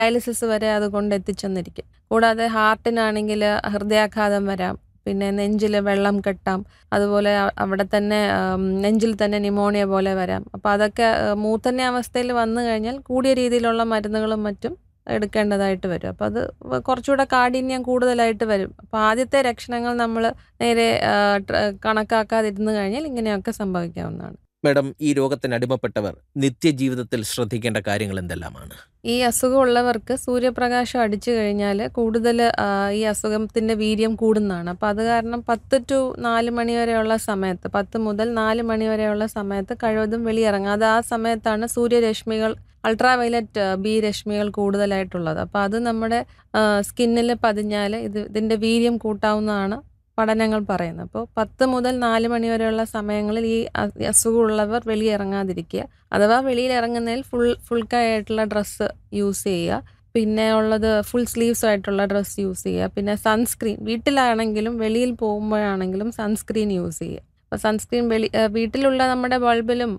dialysis വരെ അത് കൊണ്ടെത്തിച്ചെന്നിരിക്കും കൂടാതെ ഹാർട്ടിനാണെങ്കിൽ ഹൃദയാഘാതം വരാം പിന്നെ നെഞ്ചിൽ വെള്ളം കെട്ടാം അതുപോലെ അ- അവിടെ തന്നെ ആം, നെഞ്ചിൽ തന്നെ ന്യൂമോണിയ പോലെ വരാം അപ്പോൾ അതൊക്കെ ആ, മൂർധന്യ അവസ്ഥയിൽ വന്നു കഴിഞ്ഞാൽ കൂടിയ രീതിയിലുള്ള മരുന്നുകളും മറ്റും എടുക്കേണ്ടതായിട്ട് വരും അപ്പോൾ അത് വ- കുറച്ചുകൂടെ കാഠിന്യം കൂടുതലായിട്ട് വരും അപ്പോൾ ആദ്യത്തെ ലക്ഷണങ്ങൾ നമ്മൾ നേരെ ആ, ട്ര- കണക്കാക്കാതിരുന്നു കഴിഞ്ഞാൽ ഇങ്ങനെയൊക്കെ സംഭവിക്കാവുന്നതാണ് മാഡം ഈ രോഗത്തിന് അടിമപ്പെട്ടവർ നിത്യജീവിതത്തിൽ ശ്രദ്ധിക്കേണ്ട കാര്യങ്ങൾ എന്തെല്ലാമാണ് ഈ അസുഖമുള്ളവർക്ക് സൂര്യപ്രകാശം അടിച്ചു കഴിഞ്ഞാൽ കൂടുതൽ ഈ അസുഖത്തിൻ്റെ വീര്യം കൂടുന്നതാണ് അപ്പോൾ അത് കാരണം പത്ത് ടു നാല് മണി വരെയുള്ള സമയത്ത് പത്ത് മുതൽ നാല് മണി വരെയുള്ള സമയത്ത് കഴിവതും വെളിയിറങ്ങുക അത് ആ സമയത്താണ് സൂര്യരശ്മികൾ അൾട്രാ വയലറ്റ് ബി രശ്മികൾ കൂടുതലായിട്ടുള്ളത് അപ്പോൾ അത് നമ്മുടെ സ്കിന്നിൽ പതിഞ്ഞാൽ ഇത് ഇതിൻ്റെ വീര്യം കൂട്ടാവുന്നതാണ് പഠനങ്ങൾ പറയുന്നത് അപ്പോൾ പത്ത് മുതൽ നാല് മണി വരെയുള്ള സമയങ്ങളിൽ ഈ അ- അസുഖമുള്ളവർ വെളിയിറങ്ങാതിരിക്കുക അഥവാ വെളിയിൽ ഇറങ്ങുന്നതിൽ ഫുൾ ഫുൾ ആയിട്ടുള്ള ഡ്രസ്സ് യൂസ് ചെയ്യുക പിന്നെ ഉള്ളത് ഫുൾ സ്ലീവ്സ് ആയിട്ടുള്ള ഡ്രസ്സ് യൂസ് ചെയ്യുക പിന്നെ സൺസ്ക്രീൻ വീട്ടിലാണെങ്കിലും വെളിയിൽ പോകുമ്പോഴാണെങ്കിലും സൺസ്ക്രീൻ യൂസ് ചെയ്യുക അപ്പോൾ സൺസ്ക്രീൻ വെളി ആ, വീട്ടിലുള്ള നമ്മുടെ ബൾബിലും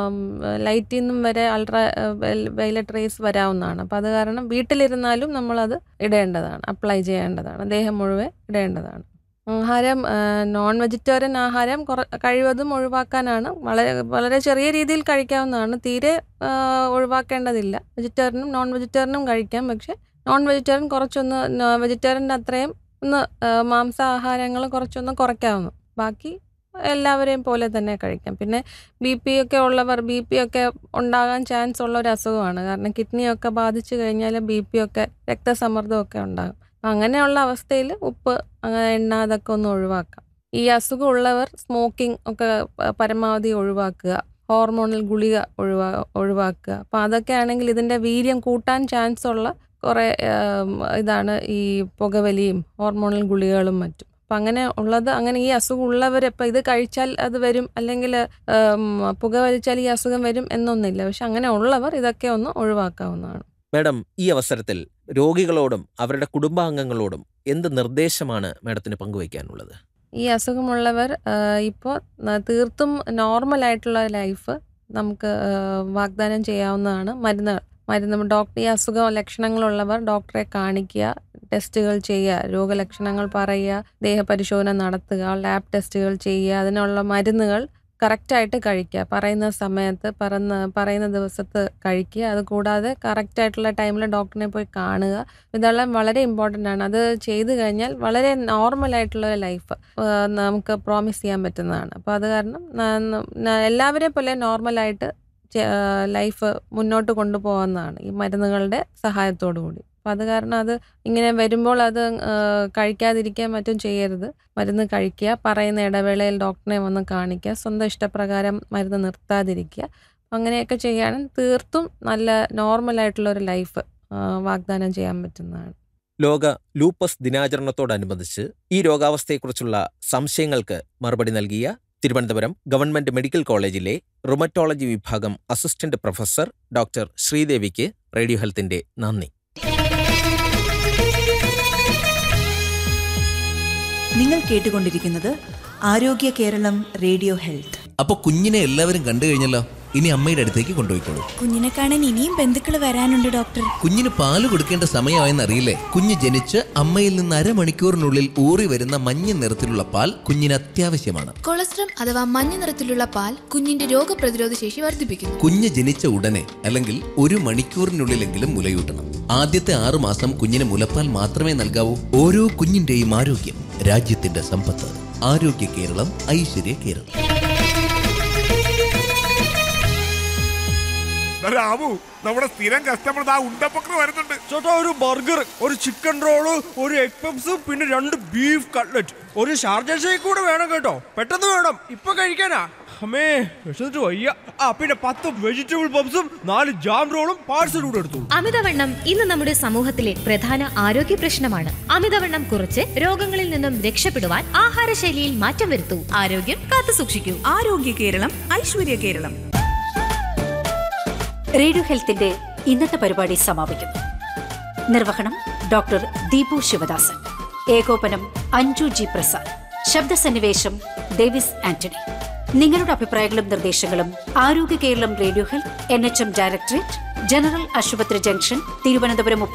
ലൈറ്റിൽ നിന്നും വരെ അൾട്രാ വയലറ്റ് റേസ് വരാവുന്നതാണ് അപ്പോൾ അത് കാരണം വീട്ടിലിരുന്നാലും നമ്മളത് ഇടേണ്ടതാണ് അപ്ലൈ ചെയ്യേണ്ടതാണ് ദേഹം മുഴുവൻ ഇടേണ്ടതാണ് ആഹാരം നോൺ വെജിറ്റേറിയൻ ആഹാരം കുറ കഴിവതും ഒഴിവാക്കാനാണ് വളരെ വളരെ ചെറിയ രീതിയിൽ കഴിക്കാവുന്നതാണ് തീരെ ആ, ഒഴിവാക്കേണ്ടതില്ല വെജിറ്റേറിയനും നോൺ വെജിറ്റേറിയനും കഴിക്കാം പക്ഷെ നോൺ വെജിറ്റേറിയൻ കുറച്ചൊന്ന് വെജിറ്റേറിയൻ്റെ അത്രയും ഒന്ന് ആ, മാംസാഹാരങ്ങൾ കുറച്ചൊന്ന് കുറയ്ക്കാവുന്നു ബാക്കി എല്ലാവരെയും പോലെ തന്നെ കഴിക്കാം പിന്നെ ബി പി ഒക്കെ ഉള്ളവർ ബി പി ഒക്കെ ഉണ്ടാകാൻ ചാൻസ് ഉള്ള ഒരു അസുഖമാണ് കാരണം കിഡ്നിയൊക്കെ ബാധിച്ചു കഴിഞ്ഞാൽ ബി പി ഒക്കെ രക്തസമ്മർദ്ദമൊക്കെ ഉണ്ടാകും അപ്പം അങ്ങനെയുള്ള അവസ്ഥയിൽ ഉപ്പ് അങ്ങനെ എണ്ണ അതൊക്കെ ഒന്ന് ഒഴിവാക്കാം ഈ അസുഖമുള്ളവർ സ്മോക്കിംഗ് ഒക്കെ പ- പരമാവധി ഒഴിവാക്കുക ഹോർമോണൽ ഗുളിക ഒഴിവാ ഒഴിവാക്കുക അപ്പം അതൊക്കെ ആണെങ്കിൽ ഇതിൻ്റെ വീര്യം കൂട്ടാൻ ചാൻസ് ഉള്ള കുറേ ആം, ഇതാണ് ഈ പുകവലിയും ഹോർമോണൽ ഗുളികകളും മറ്റും അപ്പം അങ്ങനെ ഉള്ളത് അങ്ങനെ ഈ അസുഖം ഉള്ളവർ ഇപ്പം ഇത് കഴിച്ചാൽ അത് വരും അല്ലെങ്കിൽ പുകവലിച്ചാൽ ഈ അസുഖം വരും എന്നൊന്നില്ല പക്ഷെ അങ്ങനെ ഉള്ളവർ ഇതൊക്കെ ഒന്ന് ഒഴിവാക്കാവുന്നതാണ് മാഡം ഈ അവസരത്തിൽ രോഗികളോടും അവരുടെ കുടുംബാംഗങ്ങളോടും എന്ത് നിർദ്ദേശമാണ് മാഡത്തിന് പങ്കുവയ്ക്കാനുള്ളത് ഈ അസുഖമുള്ളവർ ഇപ്പോൾ തീർത്തും നോർമലായിട്ടുള്ള ലൈഫ് നമുക്ക് ആ, വാഗ്ദാനം ചെയ്യാവുന്നതാണ് മരുന്നുകൾ മരുന്ന് ഡോക്ടർ ഈ അസുഖ ലക്ഷണങ്ങളുള്ളവർ ഡോക്ടറെ കാണിക്കുക ടെസ്റ്റുകൾ ചെയ്യുക രോഗലക്ഷണങ്ങൾ പറയുക ദേഹപരിശോധന നടത്തുക ലാബ് ടെസ്റ്റുകൾ ചെയ്യുക അതിനുള്ള മരുന്നുകൾ കറക്റ്റായിട്ട് കഴിക്കുക പറയുന്ന സമയത്ത് പറന്ന പറയുന്ന ദിവസത്ത് കഴിക്കുക അത് കൂടാതെ കറക്റ്റായിട്ടുള്ള ടൈമിൽ ഡോക്ടറിനെ പോയി കാണുക ഇതെല്ലാം വളരെ ഇമ്പോർട്ടൻ്റ് ആണ് അത് ചെയ്തു കഴിഞ്ഞാൽ വളരെ നോർമലായിട്ടുള്ള ഒരു ലൈഫ് നമുക്ക് പ്രോമിസ് ചെയ്യാൻ പറ്റുന്നതാണ് അപ്പോൾ അത് കാരണം ന- ന- എല്ലാവരെയും പോലെ നോർമലായിട്ട് ലൈഫ് മുന്നോട്ട് കൊണ്ടുപോകാവുന്നതാണ് ഈ മരുന്നുകളുടെ സഹായത്തോടു കൂടി അപ്പോൾ അത് കാരണം അത് ഇങ്ങനെ വരുമ്പോൾ അത് ആ, കഴിക്കാതിരിക്കാൻ മറ്റും ചെയ്യരുത് മരുന്ന് കഴിക്കുക പറയുന്ന ഇടവേളയിൽ ഡോക്ടറെ വന്ന് കാണിക്കുക സ്വന്തം ഇഷ്ടപ്രകാരം മരുന്ന് നിർത്താതിരിക്കുക അങ്ങനെയൊക്കെ ചെയ്യുകയാണെങ്കിൽ തീർത്തും നല്ല നോർമലായിട്ടുള്ള ഒരു ലൈഫ് വാഗ്ദാനം ചെയ്യാൻ പറ്റുന്നതാണ് ലോക ലൂപ്പസ് ദിനാചരണത്തോടനുബന്ധിച്ച് ഈ രോഗാവസ്ഥയെക്കുറിച്ചുള്ള സംശയങ്ങൾക്ക് മറുപടി നൽകിയ തിരുവനന്തപുരം ഗവൺമെന്റ് മെഡിക്കൽ കോളേജിലെ റുമറ്റോളജി വിഭാഗം അസിസ്റ്റന്റ് പ്രൊഫസർ ഡോക്ടർ ശ്രീദേവിക്ക് റേഡിയോ ഹെൽത്തിന്റെ നന്ദി നിങ്ങൾ കേട്ടുകൊണ്ടിരിക്കുന്നത് ആരോഗ്യ കേരളം റേഡിയോ ഹെൽത്ത് അപ്പൊ കുഞ്ഞിനെ എല്ലാവരും കണ്ടു കഴിഞ്ഞല്ലോ ഇനി അമ്മയുടെ അടുത്തേക്ക് കൊണ്ടുപോയിക്കോളൂ കുഞ്ഞിനെ കാണാൻ ഇനിയും ബന്ധുക്കൾ വരാനുണ്ട് ഡോക്ടർ കുഞ്ഞിന് പാല് കൊടുക്കേണ്ട സമയമായെന്ന് അറിയില്ലേ കുഞ്ഞ് ജനിച്ച് അമ്മയിൽ നിന്ന് അരമണിക്കൂറിനുള്ളിൽ ഊറി വരുന്ന മഞ്ഞ നിറത്തിലുള്ള പാൽ കുഞ്ഞിന് അത്യാവശ്യമാണ് കൊളസ്ട്രം അഥവാ മഞ്ഞ നിറത്തിലുള്ള പാൽ കുഞ്ഞിന്റെ രോഗപ്രതിരോധ ശേഷി വർദ്ധിപ്പിക്കുന്നു കുഞ്ഞ് ജനിച്ച ഉടനെ അല്ലെങ്കിൽ ഒരു മണിക്കൂറിനുള്ളിലെങ്കിലും മുലയൂട്ടണം ആദ്യത്തെ ആറു മാസം കുഞ്ഞിന് മുലപ്പാൽ മാത്രമേ നൽകാവൂ ഓരോ കുഞ്ഞിന്റെയും ആരോഗ്യം രാജ്യത്തിന്റെ സമ്പത്ത് ആരോഗ്യ കേരളം ഐശ്വര്യ കേരളം രാമു നമ്മുടെ സ്ഥിരം കസ്റ്റമർ ദാ ഉണ്ടപ്പക്കർ വരുന്നുണ്ട് ചേട്ടാ ഒരു ബർഗർ ഒരു ചിക്കൻ റോള് ഒരു എഗ് പപ്സ് പിന്നെ രണ്ട് ബീഫ് കട്ട്ലറ്റ് ഒരു ഷാർജ ഷേക്ക് കൂടെ വേണം കേട്ടോ പെട്ടെന്ന് വേണം ഇപ്പൊ കഴിക്കാനാ അമ്മേ വിശന്നിട്ട് വയ്യ ആ പിന്നെ പത്ത് വെജിറ്റബിൾ പപ്സും നാല് ജാം റോളും പാഴ്സൽ കൂടെ എടുത്തു അമിതവണ്ണം ഇന്ന് നമ്മുടെ സമൂഹത്തിലെ പ്രധാന ആരോഗ്യ പ്രശ്നമാണ് അമിതവണ്ണം കുറച്ച് രോഗങ്ങളിൽ നിന്നും രക്ഷപ്പെടുവാൻ ആഹാരശൈലിയിൽ മാറ്റം വരുത്തൂ ആരോഗ്യം കാത്തു സൂക്ഷിക്കൂ ആരോഗ്യ കേരളം ഐശ്വര്യ കേരളം റേഡിയോ ഹെൽത്തിന്റെ ഇന്നത്തെ പരിപാടി സമാപിക്കുന്നു നിർവഹണം ഡോക്ടർ ദീപു ശിവദാസൻ ഏകോപനം അഞ്ജു ജി പ്രസാദ് ശബ്ദസന്നിവേശം ഡേവിസ് ആന്റണി നിങ്ങളുടെ അഭിപ്രായങ്ങളും നിർദ്ദേശങ്ങളും ആരോഗ്യ Keralam radio health N H M directorate general ആശുപത്രി ജംഗ്ഷൻ തിരുവനന്തപുരം